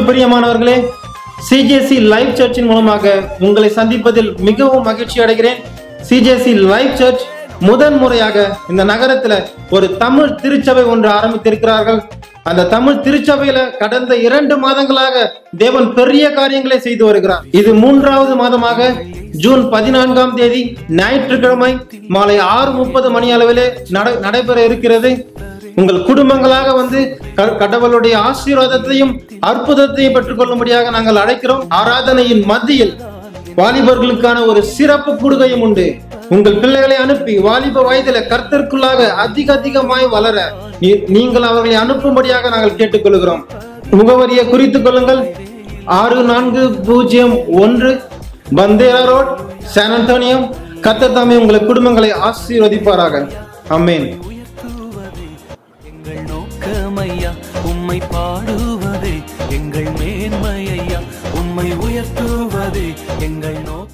கிறிஸ்துவுக்குள் பிரியமானவர்களே சிஜேசி லைவ் சர்ச்சின் மூலமாக உங்களை சந்திப்பதில் மிகவும் மகிழ்ச்சி அடைகிறேன் சிஜேசி லைவ் சர்ச் முதன் முறையாக இந்த நகரத்துல ஒரு தமிழ் திருச்சபை ஒன்று ஆரம்பித்திருக்கிறார்கள் அந்த தமிழ் திருச்சபையில கடந்த இரண்டு மாதங்களாக தேவன் பெரிய காரியங்களை செய்து வருகிறார் இது மூன்றாவது மாதமாக ஜூன் பதினான்காம் தேதி ஞாயிற்றுக்கிழமை மாலை ஆறு முப்பது மணி அளவிலே நட- நடைபெற இருக்கிறது உங்கள் குடும்பங்களாக வந்து க- கடவுளுடைய ஆசீர்வாதத்தையும் அற்புதத்தையும் பெற்றுக்கொள்ளும்படியாக நாங்கள் அழைக்கிறோம் ஆராதனையின் மத்தியில் வாலிபர்களுக்கான ஒரு சிறப்பு கூடுகையும் உண்டு உங்கள் பிள்ளைகளை அனுப்பி வாலிப வயதில கர்த்தருக்குள்ளாக அதிக அதிகமாய் வளர நீ- நீங்கள் அவர்களை அனுப்பும்படியாக நாங்கள் கேட்டுக்கொள்கிறோம் முகவரியை குறித்துக் கொள்ளுங்கள் ஆறு நான்கு பூஜ்ஜியம் ஒன்று பந்தேரா ரோட் சான் அந்தோனியம் கர்த்தர் தாமே உங்கள் குடும்பங்களை ஆசீர்வதிப்பாராக அமேன் எங்கள் நோக்கமையா உம்மை பாடுவதே எங்கள் மேன்மையா உம்மை உயர்த்துவதே எங்கள் நோ